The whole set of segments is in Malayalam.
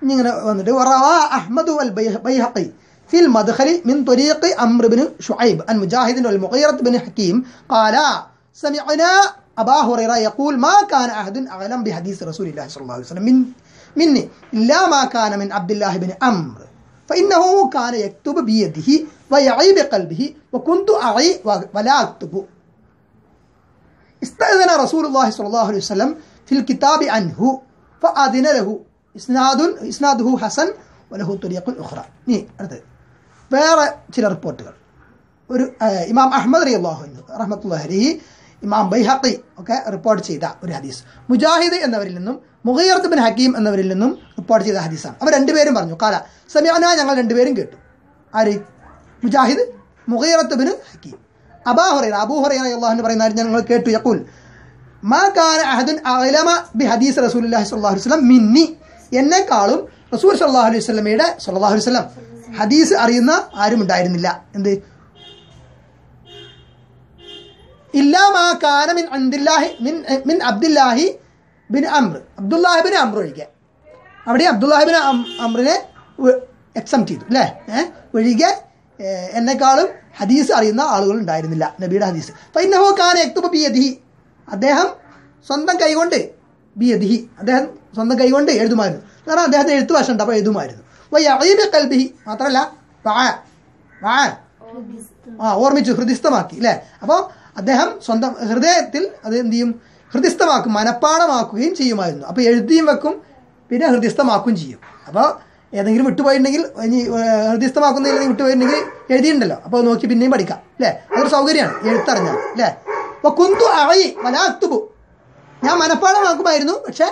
ഇങ്ങനെ വന്നിട്ട് വറവാ അഹ്മദ് വൽ ബൈഹ- ബൈഹഖി في المدخل من طريق عمرو بن شعيب عن مجاهد والمغيرة بن حكيم قال سمعنا أبا هريرة يقول ما كان أحد أعلم بحديث رسول الله صلى الله عليه وسلم من مني إلا ما كان من عبد الله بن عمرو فإنه كان يكتب بيده ويعي بقلبه وكنت أعي ولا أكتب استأذن رسول الله صلى الله عليه وسلم في الكتاب عنه فأذن له إسناد إسناده حسن وله طريق أخرى നീ അടുത്ത് വേറെ ചില റിപ്പോർട്ടുകൾ ഒരു ആ, ഇമാം അഹമ്മദ് റി അള്ളാഹു റഹ്മത്തുല്ലാഹി ഇമാം ബൈഹഖി ഒക്കെ റിപ്പോർട്ട് ചെയ്ത ഒരു ഹദീസ് മുജാഹിദ് എന്നവരിൽ നിന്നും മുഹയ്യർത്ത് ബിൻ ഹക്കീം എന്നവരിൽ നിന്നും റിപ്പോർട്ട് ചെയ്ത ഹദീസാണ് അവർ രണ്ടുപേരും പറഞ്ഞു കാല സമയാന ഞങ്ങൾ രണ്ടുപേരും കേട്ടു ആര് മുജാഹിദ് മുഹയ്യറത്ത് bin Hakim Aba Huraira Abu Huraira അള്ളാഹു പറയുന്ന കാര്യം ഞങ്ങൾ കേട്ടു യഖൂൽ മാ കാന അഹദുൻ അഅലമ ബി ഹദീസ് റസൂലുള്ളാഹി സ്വല്ലല്ലാഹു അലൈഹി വസല്ലം മിന്നി എന്നെക്കാളും റസൂൽ സല്ലല്ലാഹു അലൈഹി വസല്ലമയുടെ സല്ലല്ലാഹു അലൈഹി വസല്ലം ഹദീസ് അറിയുന്ന ആരും ഉണ്ടായിരുന്നില്ല എന്ത് ഇല്ലാ മാ കാന മിൻ അബ്ദുല്ലാഹി മിൻ മിൻ Abdullahi bin Amr Abdullahi bin Amr ഒഴികെ അവിടെ അബ്ദുല്ലാഹി ബിൻ അം- അംറിനെ എക്സം ചെയ്തു അല്ലേ ഏഹ് ഒഴികെ ഏഹ്, എന്നെക്കാളും ഹദീസ് അറിയുന്ന ആളുകൾ ഉണ്ടായിരുന്നില്ല നബിയുടെ ഹദീസ് ഫൈനഹോ കാന എക്തുബ ബിയദിഹി അദ്ദേഹം സ്വന്തം കൈകൊണ്ട് ബിയദിഹി അദ്ദേഹം സ്വന്തം കൈകൊണ്ട് എഴുതുമായിരുന്നു കാരണം അദ്ദേഹത്തിന് എഴുത്ത് ഭാഷ ഉണ്ട് അപ്പോൾ എഴുതുമായിരുന്നു വയ്യ കൽബിഹി മാത്രമല്ല വാ വാ ആ ഓർമ്മിച്ചു ഹൃദിസ്ഥമാക്കി അല്ലേ അപ്പോൾ അദ്ദേഹം സ്വന്തം ഹൃദയത്തിൽ അത് എന്ത് ചെയ്യും ഹൃദിസ്ഥമാക്കും മനപ്പാടമാക്കുകയും ചെയ്യുമായിരുന്നു അപ്പോൾ എഴുതിയും വെക്കും പിന്നെ ഹൃദിസ്ഥമാക്കുകയും ചെയ്യും അപ്പോൾ ഏതെങ്കിലും വിട്ടുപോയിട്ടുണ്ടെങ്കിൽ ഇനി ഏഹ്, ഹൃദിസ്ഥമാക്കുന്നതിൽ വിട്ടുപോയിട്ടുണ്ടെങ്കിൽ എഴുതിയിട്ടുണ്ടല്ലോ അപ്പോൾ അത് നോക്കി പിന്നെയും പഠിക്കാം അല്ലേ അതൊരു സൗകര്യമാണ് എഴുത്തറിഞ്ഞാൽ അല്ലേ അപ്പോൾ കുന്തു ആയി വലാത്തുബു ഞാൻ മനപ്പാടമാക്കുമായിരുന്നു പക്ഷേ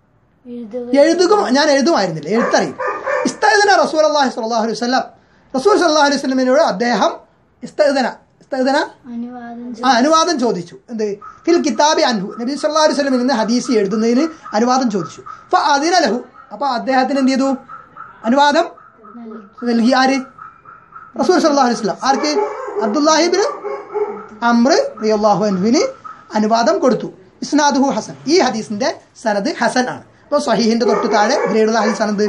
എഴുതുക ഞാൻ എഴുതുമായിരുന്നില്ല എഴുത്തറിയും ഇസ്തന റസൂൽ അള്ളാഹി സ്വല്ലല്ലാഹു അലൈഹി വസല്ലം റസൂൽ സല്ലല്ലാഹു അലൈഹി വസല്ലമിനോട് അദ്ദേഹം ഇസ്തന ഇസ്തന അനുവാദം ആ അനുവാദം ചോദിച്ചു എന്ത് ഫിൽ കിതാബി അൻഹു നബി സല്ലല്ലാഹു അലൈഹി വസല്ലം നിന്ന് ഹദീസ് എഴുതുന്നതിന് അനുവാദം ചോദിച്ചു ഫ അതിന ലഹു അപ്പോൾ അദ്ദേഹത്തിന് എന്ത് ചെയ്തു അനുവാദം നൽകി ആര് റസൂൽ സല്ലല്ലാഹു അലൈഹി വസല്ലം ആർക്ക് അബ്ദുല്ലാഹിബിന് അമ്ര റിയല്ലാഹു അൻഹുവിന് അനുവാദം കൊടുത്തു ഇസ്നാദുഹു ഹസൻ ഈ ഹദീസിന്റെ സനദ് ഹസൻ ആണ് അപ്പോൾ സഹീഹിന്റെ തൊട്ട് താഴെ ഗ്രേഡുള്ള ഹദീസ് ആണെന്ത്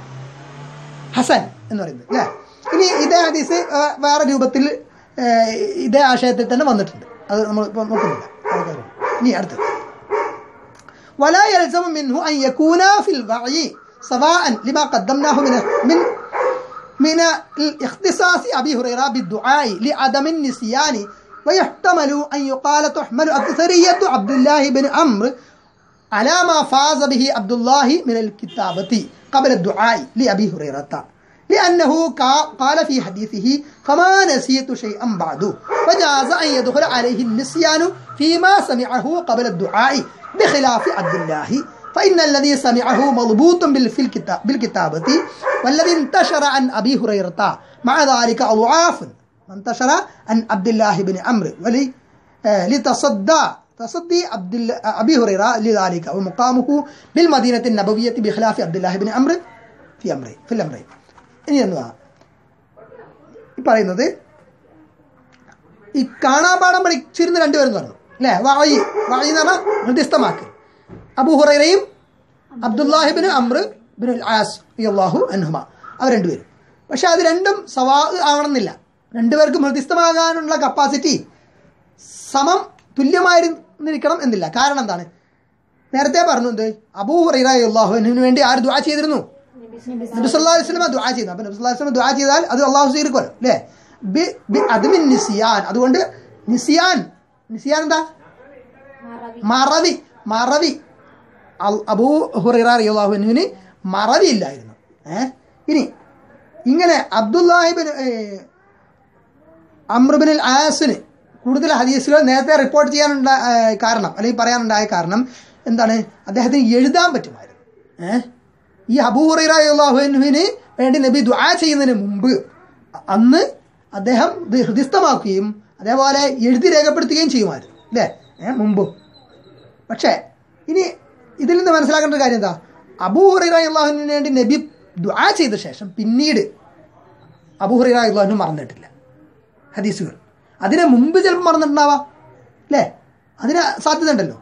ഹസൻ എന്ന് പറയുന്നത് അല്ലേ ഇനി ഇതേ ഹദീസ് ആ, വേറെ രൂപത്തിൽ ആ, ഇതേ ആശയത്തിൽ തന്നെ വന്നിട്ടുണ്ട് അത് നമ്മൾ ഇപ്പോൾ നോക്കുന്നില്ല ആൾക്കാര്. ഇനി അടുത്ത് ولا يلزم منه أن يكون في الوعي سواء لما قدمناه من من من الاختصاص أبي هريرة بالدعاء لعدم النسيان ويحتمل أن يقال تحمل أكثرية عبد الله بن عمرو على ما فاز به عبد الله من الكتابة قبل الدعاء لأبي هريرة لأنه كا- قال في حديثه فما نسيت شيئا بعد فجاز أن يدخل عليه النسيان فيما سمعه قبل الدعاء بخلاف عبد الله فإن الذي سمعه مضبوط بال- في الكتاب بالكتابة والذي انتشر عن أبي هريرة مع ذلك أضعاف انتشر عن عبد الله بن عمرو ولي آه، لتصدى تصدي عبد الله أبي هريرة لذلك ومقامه بالمدينة النبوية بخلاف عبد الله بن عمرو في أمره في الأمر ഇനി എന്തുവാ ഈ പറയുന്നത് ഈ കാണാപാഠം പഠിച്ചിരുന്ന രണ്ടുപേരും പറഞ്ഞു അല്ലേ വായി വായി എന്ന് പറഞ്ഞാൽ നിർദ്ദിഷ്ടമാക്കി അബു ഹുറൈറയും അബ്ദുല്ലാഹിബിന് അമ്ര ബിൻ ആസ് അള്ളാഹു അൻഹുമ അവർ രണ്ടുപേരും പക്ഷെ അത് രണ്ടും സവാ ആവണമെന്നില്ല രണ്ടുപേർക്കും ഹൃദിസ്ഥമാകാനുള്ള കപ്പാസിറ്റി സമം തുല്യമായിരുന്നിരിക്കണം എന്നില്ല കാരണം എന്താണ് നേരത്തെ പറഞ്ഞു എന്ത് അബൂ ഹുറൈറ അള്ളാഹുവിന് വേണ്ടി ആര് ദുആ ചെയ്തിരുന്നു നബി സല്ലല്ലാഹു അലൈഹി വസല്ലം ദുആ ചെയ്യുന്നു അപ്പോൾ നബി സല്ലല്ലാഹു അലൈഹി വസല്ലം ദുആ ചെയ്താൽ അത് അള്ളാഹു സ്വീകരിക്കുമല്ലോ അല്ലേ ബി ബി അദ്മിൻ നിസിയാൻ അതുകൊണ്ട് നിസിയാൻ നിസിയാൻ എന്താ മറവി മറവി അൽ- അബൂ ഹുറൈറ റളിയല്ലാഹുവിന് മറവി ഇല്ലായിരുന്നു ഏ ഇനി ഇങ്ങനെ അബ്ദുല്ലാഹിബിൻ അമ്രുബിൻ ആസിന് കൂടുതൽ ഹദീസുകൾ നേരത്തെ റിപ്പോർട്ട് ചെയ്യാനുണ്ട ഏ, കാരണം അല്ലെങ്കിൽ പറയാനുണ്ടായ കാരണം എന്താണ് അദ്ദേഹത്തിന് എഴുതാൻ പറ്റുമായിരുന്നു ഏഹ് ഈ അബൂ ഹുറൈറ അള്ളാഹുവിന് വേണ്ടി നബി ദുആ ചെയ്യുന്നതിന് മുമ്പ് അന്ന് അദ്ദേഹം ഇത് ഹൃദിസ്ഥമാക്കുകയും അതേപോലെ എഴുതി രേഖപ്പെടുത്തുകയും ചെയ്യുമായിരുന്നു അല്ലേ ഏഹ് മുമ്പ് പക്ഷേ ഇനി ഇതിൽ നിന്ന് മനസ്സിലാക്കേണ്ട ഒരു കാര്യം എന്താ അബൂ ഹുറൈറ അള്ളാഹുവിന് വേണ്ടി നബി ദുആ ചെയ്ത ശേഷം പിന്നീട് അബൂ ഹുറൈറ അള്ളാഹുവിന് മറന്നിട്ടില്ല ഹദീസുകൾ അതിനെ മുമ്പ് ചിലപ്പോൾ മറന്നിട്ടുണ്ടാവാം അല്ലേ അതിന് സാധ്യത ഉണ്ടല്ലോ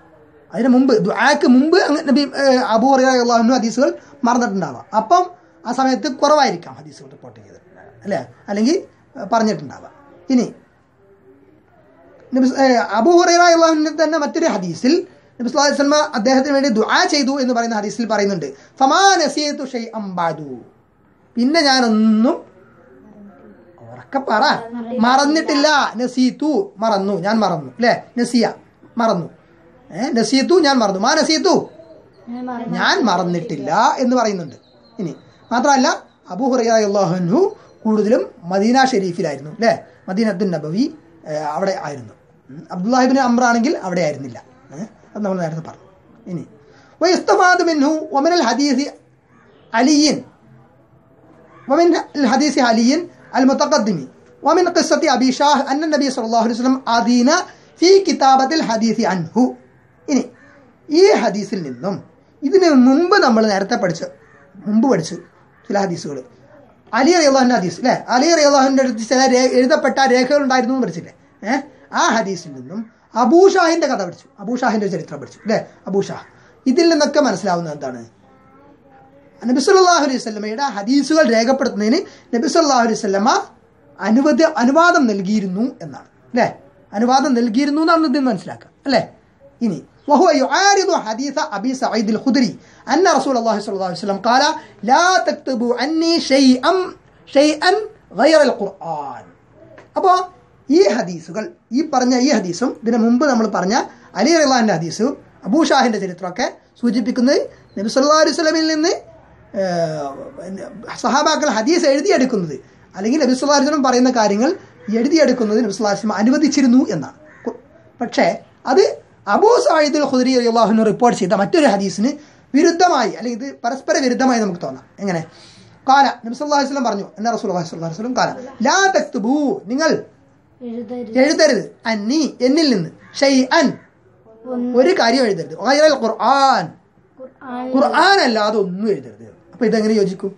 അതിന് മുമ്പ് ദുആക്ക് മുമ്പ് അങ്ങ് നബി ഏഹ്, അബൂ അള്ളാഹുനു ഹദീസുകൾ മറന്നിട്ടുണ്ടാവാം അപ്പം ആ സമയത്ത് കുറവായിരിക്കാം ഹദീസുകൾ റിപ്പോർട്ട് ചെയ്തത് അല്ലേ അല്ലെങ്കിൽ ഏഹ്, പറഞ്ഞിട്ടുണ്ടാവാം ഇനി നബി ഏഹ്, അബൂ ഹുറൈറ അള്ളാഹുവിൻ്റെ തന്നെ മറ്റൊരു ഹദീസിൽ നബി സ്വല്ലല്ലാഹു അലൈഹി വസല്ലമ അദ്ദേഹത്തിന് വേണ്ടി ദുആ ചെയ്തു എന്ന് പറയുന്ന ഹദീസിൽ പറയുന്നുണ്ട് ഫമാ നസീതു ഷൈഅം ബഅദു പിന്നെ ഞാനൊന്നും ഉറക്കെ പറ മറന്നിട്ടില്ല നസീത്തു മറന്നു ഞാൻ മറന്നു അല്ലേ നസിയ മറന്നു ഏ നസീത്തു ഞാൻ മറന്നു മാ നസീത്തു ഞാൻ മറന്നു ഞാൻ മറന്നിട്ടില്ല എന്ന് പറയുന്നുണ്ട് ഇനി മാത്രമല്ല അബൂ ഹുറൈഹു കൂടുതലും മദീന ഷെരീഫിലായിരുന്നു അല്ലേ മദീനത്തുൻ നബവി ഏ, അവിടെ ആയിരുന്നു ഉം. അബ്ദുല്ലാഹിബിൻ അമ്രാണെങ്കിൽ അവിടെ ആയിരുന്നില്ല ഏ, അത് നമ്മൾ നേരത്തെ പറഞ്ഞു ഇനി വയസ്തഫാദ് മിൻഹു ഒമനൽ ഹദീസ് അലിയൻ ومن الحديث علي المتقدم ومن قصة أبي شاه أن النبي صلى الله عليه وسلم أذين في كتابة الحديث عنه ഇനി ഈ ഹദീസിൽ നിന്നും ഇതിന് മുമ്പ് നമ്മൾ നേരത്തെ പഠിച്ച മുമ്പ് പഠിച്ചു ചില ഹദീസുകൾ അലി അറിയാഹുൻ്റെ ഹദീസ് അല്ലേ അലി അറിയാഹുൻ്റെ അടുത്ത് ചില രേ- എഴുതപ്പെട്ട രേഖകൾ ഉണ്ടായിരുന്നു എന്ന് പഠിച്ചില്ലേ ഏഹ് ആ ഹദീസിൽ നിന്നും അബൂഷാഹിന്റെ കഥ പഠിച്ചു അബൂഷാഹിന്റെ ചരിത്രം പഠിച്ചു അല്ലേ അബൂഷാഹ് ഇതിൽ നിന്നൊക്കെ മനസ്സിലാവുന്നത് എന്താണ് നബി സല്ലല്ലാഹു അലൈഹി വസല്ലമയുടെ ഹദീസുകൾ രേഖപ്പെടുത്തുന്നതിന് നബി സല്ലല്ലാഹു അലൈഹി വസല്ലമ അനുവദ അനുവാദം നൽകിയിരുന്നു എന്നാണ് അല്ലേ അനുവാദം നൽകിയിരുന്നു എന്നാണ് ഇതിൽ നിന്ന് മനസ്സിലാക്കുക അല്ലേ ഇനി وهو يعارض حديث أبي سعيد الخدري أن رسول الله صلى الله عليه وسلم قال لا تكتبوا عني شيئا شيئا غير القرآن അപ്പോൾ ഈ ഹദീസുകൾ ഈ പറഞ്ഞ ഈ ഹദീസും ഇതിന് മുമ്പ് നമ്മൾ പറഞ്ഞ അലി റഹ്ലാന്റെ ഹദീസും അബൂ ഷാഹിന്റെ ചരിത്രമൊക്കെ സൂചിപ്പിക്കുന്നത് നബി സല്ലല്ലാഹു അലൈഹി വസല്ലമയിൽ നിന്ന് ഏഹ്, സഹാബാക്കൾ ഹദീസ് എഴുതിയെടുക്കുന്നത് അല്ലെങ്കിൽ നബി സല്ലല്ലാഹു അലൈഹി വസല്ലം പറയുന്ന കാര്യങ്ങൾ എഴുതിയെടുക്കുന്നത് നബി സല്ലല്ലാഹു അലൈഹി വസല്ലം അനുവദിച്ചിരുന്നു എന്നാണ് കു- പക്ഷേ അത് അബൂ സായിദുൽ ഖുദരി അള്ളാഹുവിന് റിപ്പോർട്ട് ചെയ്ത മറ്റൊരു ഹദീസിന് വിരുദ്ധമായി അല്ലെങ്കിൽ ഇത് പരസ്പര വിരുദ്ധമായി നമുക്ക് തോന്നാം എങ്ങനെ കാല നബി സല്ലല്ലാഹു അലൈഹി വസല്ലം പറഞ്ഞു എന്നാ റസൂൽ സല്ലല്ലാഹു അലൈഹി വസല്ലം കാല ലാ തക്തുബൂ നിങ്ങൾ എഴുതരുത് എഴുതരുത് അന്നി എന്നിൽ നിന്ന് ഷെയ് അൻ ഒന്ന് ഒരു കാര്യം എഴുതരുത് ഗൈറൽ ഖുർആൻ ഖുർആൻ ഖുർആൻ അല്ലാതെ ഒന്നും എഴുതരുത് അപ്പൊ ഇതെങ്ങനെ യോജിക്കും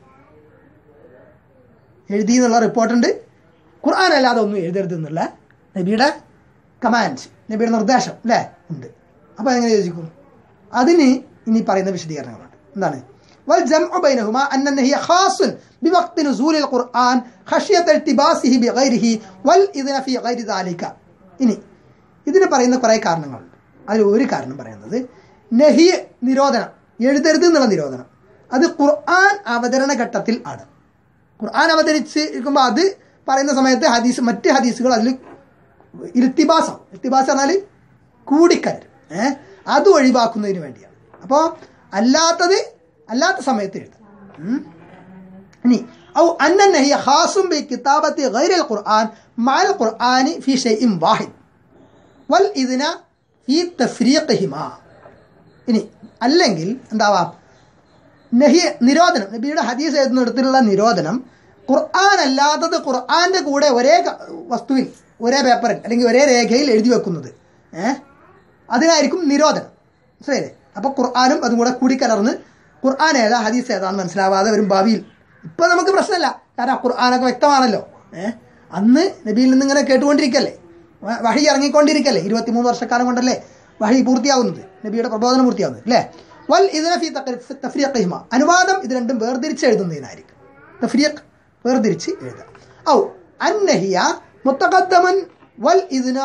എഴുതി എന്നുള്ള റിപ്പോർട്ടുണ്ട് ഖുർആൻ അല്ലാതെ ഒന്നും എഴുതരുത് എന്നുള്ള നബിയുടെ കമാൻഡ് നബിയുടെ നിർദ്ദേശം അല്ലേ ഉണ്ട് അപ്പോൾ എങ്ങനെ യോജിക്കും അതിന് ഇനി പറയുന്ന വിശദീകരണങ്ങളുണ്ട് എന്താണ് والجمع بينهما أن النهي خاص بوقت نزول القرآن خشية التباسه بغيره والإذن في غير ذلك ഇനി ഇതിന് പറയുന്ന കുറേ കാരണങ്ങളുണ്ട് അതിൽ ഒരു കാരണം പറയുന്നത് നഹി നിരോധനം എഴുതരുത് എന്നുള്ള നിരോധനം അത് ഖുർആൻ അവതരണ ഘട്ടത്തിൽ ആണ് ഖുർആൻ അവതരിച്ചിരിക്കുമ്പോൾ അത് പറയുന്ന സമയത്ത് ഹദീസ് മറ്റ് ഹദീസുകൾ അതിൽ ഇൽത്തിബാസം ഇൽത്തിബാസ് പറഞ്ഞാൽ കൂടിക്കലർ ഏഹ് അത് ഒഴിവാക്കുന്നതിന് വേണ്ടിയാണ് അപ്പോൾ അല്ലാത്തത് അല്ലാത്ത സമയത്ത് എഴുതാം ഉം. ഇനി ഔ അന്ന നഹിയ ഖാസും ബി കിതാബത്തി ഗൈറൽ ഖുർആൻ മഅൽ ഖുർആനി ഫി ഷൈഇൻ വാഹിദ് വൽ ഇതിന ഫി തഫ്രീഖിഹിമാ ഇനി അല്ലെങ്കിൽ എന്താവാം നഹി നിരോധനം നബിയുടെ ഹദീസ് എഴുതുന്നിടത്തുള്ള നിരോധനം ഖുർആൻ അല്ലാത്തത് ഖുർആന്റെ കൂടെ ഒരേ ക- വസ്തുവിൽ ഒരേ പേപ്പറിൽ അല്ലെങ്കിൽ ഒരേ രേഖയിൽ എഴുതി വെക്കുന്നത് ഏഹ് അതിനായിരിക്കും നിരോധനം മനസ്സിലായില്ലേ അപ്പോൾ ഖുർആാനും അതും കൂടെ കൂടിക്കലർന്ന് ഖുർആൻ ഏതാ ഹദീസ് ഏതാന്ന് മനസ്സിലാവാതെ വരും ഭാവിയിൽ ഇപ്പൊ നമുക്ക് പ്രശ്നമല്ല കാരണം ആ ഖുർആാനൊക്കെ വ്യക്തമാണല്ലോ ഏഹ് അന്ന് നബിയിൽ നിന്ന് ഇങ്ങനെ കേട്ടുകൊണ്ടിരിക്കല്ലേ വ- വഹി ഇറങ്ങിക്കൊണ്ടിരിക്കല്ലേ ഇരുപത്തിമൂന്ന് വർഷക്കാലം കൊണ്ടല്ലേ വഹി പൂർത്തിയാവുന്നത് നബിയുടെ പ്രബോധനം പൂർത്തിയാവുന്നത് അല്ലേ വൽ ഇതിനെ ഫി തഫ്രീഖിഹിമ അനുവാദം ഇത് രണ്ടും വേർതിരിച്ച് എഴുതുന്നതിനായിരിക്കും തഫ്രീഖ് വേർതിരിച്ച് എഴുതാം ഔ അന്നഹിയ മുത്തഖദ്ദമൻ വൽ ഇതിന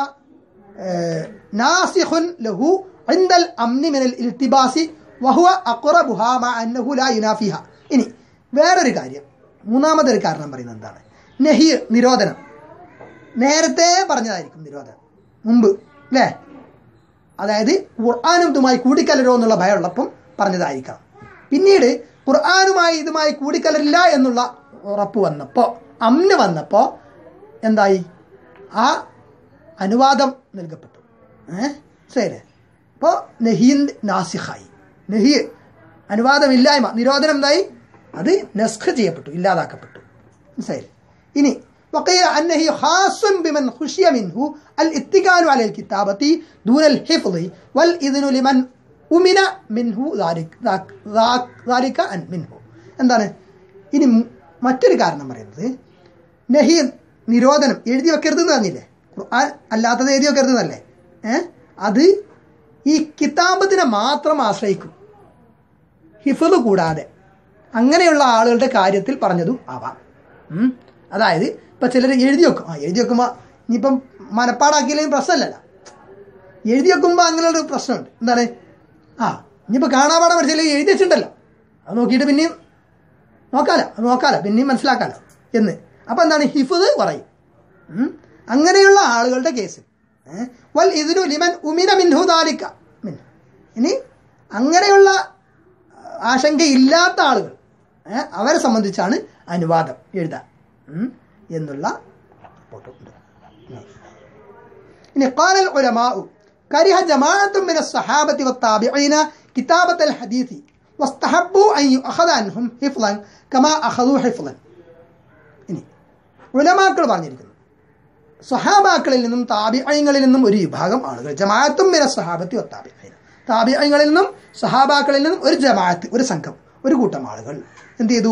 ناسخ له عند الأمن من الالتباس وهو أقربها مع أنه لا ينافيها ഇനി വേറൊരു കാര്യം മൂന്നാമതൊരു കാരണം പറയുന്നത് എന്താണ് നഹി നിരോധനം നേരത്തെ പറഞ്ഞതായിരിക്കും നിരോധനം മുമ്പ് അല്ലേ അതായത് ഖുർആാനും ഇതുമായി കൂടിക്കലരോ എന്നുള്ള ഭയമുള്ളപ്പം പറഞ്ഞതായിരിക്കാം പിന്നീട് ഖുർആാനുമായി ഇതുമായി കൂടിക്കലരില്ല എന്നുള്ള ഉറപ്പ് വന്നപ്പോൾ അമ്ന് വന്നപ്പോൾ എന്തായി ആ അനുവാദം നൽകപ്പെട്ടു ഏ ശരി അപ്പോൾ നഹീൻ നാസിഖായി നഹി അനുവാദമില്ലായ്മ നിരോധനം എന്തായി അത് നസ്ഖ് ചെയ്യപ്പെട്ടു ഇല്ലാതാക്കപ്പെട്ടു മനസ്സിലായി ഇനി وقيل أنه خاص بمن خشي منه الاتكال على الكتابة دون الحفظ والإذن لمن أمن منه ذلك ذاك ذاك ذلك أن منه എന്താണ് ഇനി മ- മറ്റൊരു കാരണം പറയുന്നത് നഹി നിരോധനം എഴുതി വെക്കരുത് എന്ന് പറഞ്ഞില്ലേ ഖുർആൻ അല്ലാത്തത് എഴുതി വെക്കരുത് എന്നല്ലേ ഏ അത് ഈ കിതാബത്തിനെ മാത്രം ആശ്രയിക്കും ഹിഫത് കൂടാതെ അങ്ങനെയുള്ള ആളുകളുടെ കാര്യത്തിൽ പറഞ്ഞതും ആവാം ഉം. അതായത് ഇപ്പം ചിലർ എഴുതി വെക്കും ആ എഴുതി വെക്കുമ്പോൾ ഇനിയിപ്പം മനപ്പാടാക്കിയില്ലെങ്കിൽ പ്രശ്നമല്ലല്ലോ എഴുതി വെക്കുമ്പോൾ അങ്ങനെയുള്ള ഒരു പ്രശ്നമുണ്ട് എന്താണ് ആ ഇനിയിപ്പോൾ കാണാപാടം പഠിച്ചില്ലെങ്കിൽ എഴുതി വെച്ചിട്ടുണ്ടല്ലോ അത് നോക്കിയിട്ട് പിന്നെയും നോക്കാലോ അത് നോക്കാലോ പിന്നെയും മനസ്സിലാക്കാലോ എന്ന് അപ്പം എന്താണ് ഹിഫത് പറയും ഉം. അങ്ങനെയുള്ള ആളുകളുടെ കേസ് ഏ? വൽ ഇതിനു ലിമൻ ഉമിന മിൻഹു ദാലിക്ക മിൻ ഇനി അങ്ങനെയുള്ള ആശങ്കയില്ലാത്ത ആളുകൾ ഏ? അവരെ സംബന്ധിച്ചാണ് അനുവാദം എഴുതാൻ ഉം. എന്നുള്ള റിപ്പോർട്ട് ഉണ്ട് ഇനി قال العلماء كره جماعة من الصحابة والتابعين كتابة الحديث واستحبوا أن يؤخذ عنهم حفظا كما أخذوا حفظا ഇനി ഉലമാക്കൾ പറഞ്ഞിരിക്കുന്നു സ്വഹാബാക്കളിൽ നിന്നും താബിഅയങ്ങളിൽ നിന്നും ഒരു വിഭാഗം ആളുകൾ ജമാഅത്തും മിന സ്വഹാബത്തി ഒത്താബിഅയിന താബിഅയങ്ങളിൽ നിന്നും സ്വഹാബാക്കളിൽ നിന്നും ഒരു ജമാഅത്ത് ഒരു സംഘം ഒരു കൂട്ടം ആളുകൾ എന്ത് ചെയ്തു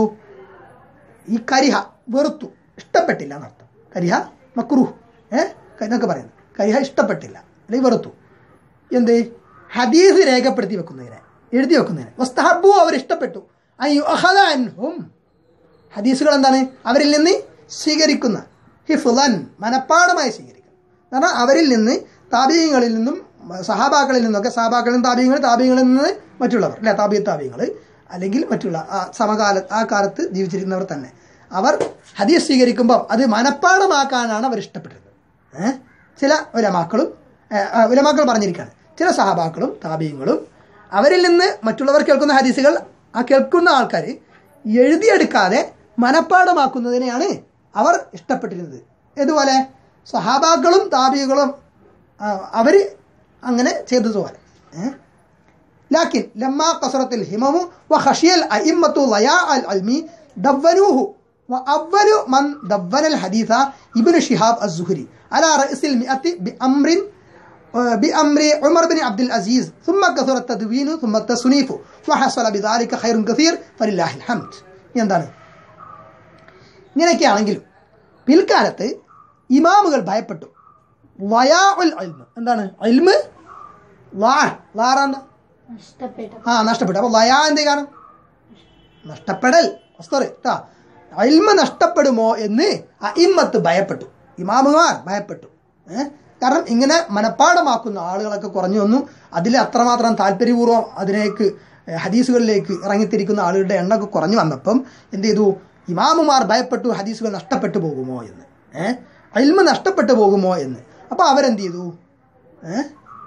ഈ കരിഹ വെറുത്തു ഇഷ്ടപ്പെട്ടില്ല എന്നർത്ഥം കരിഹ മക്രൂ ഏ എന്നൊക്കെ പറയുന്നത് കരിഹ ഇഷ്ടപ്പെട്ടില്ല അല്ലെങ്കിൽ വെറുത്തു എന്ത് ഹദീസ് രേഖപ്പെടുത്തി വെക്കുന്നതിനെ എഴുതി വെക്കുന്നതിനെ വസ്തഹബു അവർ ഇഷ്ടപ്പെട്ടു അയ്യോ അഹദാൻഹും ഹദീസുകൾ എന്താണ് അവരിൽ നിന്ന് സ്വീകരിക്കുന്ന ഹിഫുലൻ മനപ്പാടമായി സ്വീകരിക്കുക കാരണം അവരിൽ നിന്ന് താപീയങ്ങളിൽ നിന്നും സഹാബാക്കളിൽ നിന്നൊക്കെ സഹാബാക്കളിൽ നിന്ന് താപീയങ്ങൾ താപീയങ്ങളിൽ നിന്ന് മറ്റുള്ളവർ അല്ലെ താപീയ താപീയങ്ങൾ അല്ലെങ്കിൽ മറ്റുള്ള ആ സമകാല ആ കാലത്ത് ജീവിച്ചിരിക്കുന്നവർ തന്നെ അവർ ഹദീസ് സ്വീകരിക്കുമ്പോൾ അത് മനപ്പാടമാക്കാനാണ് അവർ ഇഷ്ടപ്പെട്ടിരുന്നത് ഏഹ് ചില ഉലമാക്കളും ഏഹ്, ആ, ഉലമാക്കൾ പറഞ്ഞിരിക്കുകയാണ് ചില സഹാബാക്കളും താപീയങ്ങളും അവരിൽ നിന്ന് മറ്റുള്ളവർ കേൾക്കുന്ന ഹദീസുകൾ ആ കേൾക്കുന്ന ആൾക്കാർ എഴുതിയെടുക്കാതെ മനപ്പാടമാക്കുന്നതിനെയാണ് അവർ ഇഷ്ടപ്പെട്ടിരുന്നത് ഇതുപോലെ സഹാബാക്കളും താപികളും അവർ അങ്ങനെ ചെയ്തതുപോലെ ഏഹ് لكن لما قصرت الهمم وخشي الأئمة ضياع العلم دونوه وأول من دون الحديث ابن شهاب الزهري على رأس المئة بأمر بأمر عمر بن عبد العزيز ثم كثر التدوين ثم التصنيف وحصل بذلك خير كثير فلله الحمد എന്താണ് ഇങ്ങനെയൊക്കെയാണെങ്കിലും പിൽക്കാലത്ത് ഇമാമുകൾ ഭയപ്പെട്ടു വയാ ഉൽ ഇൽമ് എന്താണ് ഇൽമ് ലാ ലാറാന്താ നഷ്ടപ്പെട്ടു ആ നഷ്ടപ്പെട്ടു അപ്പോൾ ലയാ എന്ത് കാരണം നഷ്ടപ്പെടൽ സോറി കേട്ടോ അൽമ നഷ്ടപ്പെടുമോ എന്ന് അയിമ്മത്ത് ഭയപ്പെട്ടു ഇമാമുമാർ ഭയപ്പെട്ടു ഏഹ് കാരണം ഇങ്ങനെ മനപ്പാടമാക്കുന്ന ആളുകളൊക്കെ കുറഞ്ഞു വന്നു അതിൽ അത്രമാത്രം താല്പര്യപൂർവ്വം അതിലേക്ക് ഏഹ്, ഹദീസുകളിലേക്ക് ഇറങ്ങിത്തിരിക്കുന്ന ആളുകളുടെ എണ്ണമൊക്കെ കുറഞ്ഞു വന്നപ്പം എന്ത് ചെയ്തു ഇമാമുമാർ ഭയപ്പെട്ടു ഹദീസുകൾ നഷ്ടപ്പെട്ടു പോകുമോ എന്ന് ഏഹ് അൽമ നഷ്ടപ്പെട്ടു പോകുമോ എന്ന് അപ്പോൾ അവരെന്ത് ചെയ്തു ഏഹ്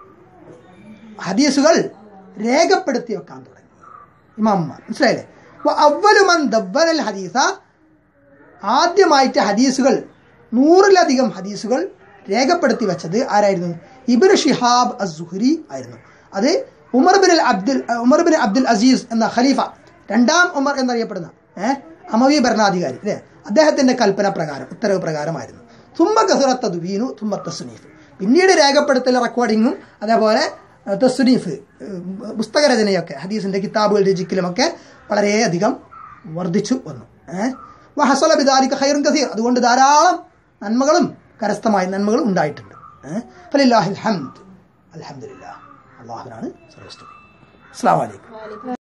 ഹദീസുകൾ രേഖപ്പെടുത്തി വെക്കാൻ തുടങ്ങി ഇമാമുമാർ മനസ്സിലായില്ലേ അപ്പോൾ അവലുമൻ ദബ്ബനൽ ഹദീസ ആദ്യമായിട്ട് ഹദീസുകൾ നൂറിലധികം ഹദീസുകൾ രേഖപ്പെടുത്തി വെച്ചത് ആരായിരുന്നു ഇബിൻ ഷിഹാബ് അസുഹരി ആയിരുന്നു അത് Umar bin Abdul Umar bin Abdul Aziz എന്ന ഖലീഫ രണ്ടാം ഉമർ എന്നറിയപ്പെടുന്ന ഏഹ് അമവി ഭരണാധികാരി അല്ലേ അദ്ദേഹത്തിന്റെ കൽപ്പന പ്രകാരം ഉത്തരവ് പ്രകാരമായിരുന്നു തുമ്മ ഗസുറത്ത ദുബീനു തുമ്മ തസ്നീഫ് പിന്നീട് രേഖപ്പെടുത്തൽ റെക്കോർഡിങ്ങും അതേപോലെ ഏഹ്, തസ്നീഫ് ഏഹ്, പുസ്തകരചനയൊക്കെ ഹദീസിന്റെ കിതാബുകൾ രചിക്കലുമൊക്കെ വളരെയധികം വർദ്ധിച്ചു വന്നു ഏഹ് വഹസല ബിദാലിക ഖൈറുൻ കസീർ അതുകൊണ്ട് ധാരാളം നന്മകളും കരസ്ഥമായ നന്മകളും ഉണ്ടായിട്ടുണ്ട് ഏഹ് ഫലില്ലാഹിൽ ഹംദ് അൽഹംദുലില്ലാ അള്ളാഹുവിനാണ് സർവസ്തുതി അസ്സാം വലൈക്കും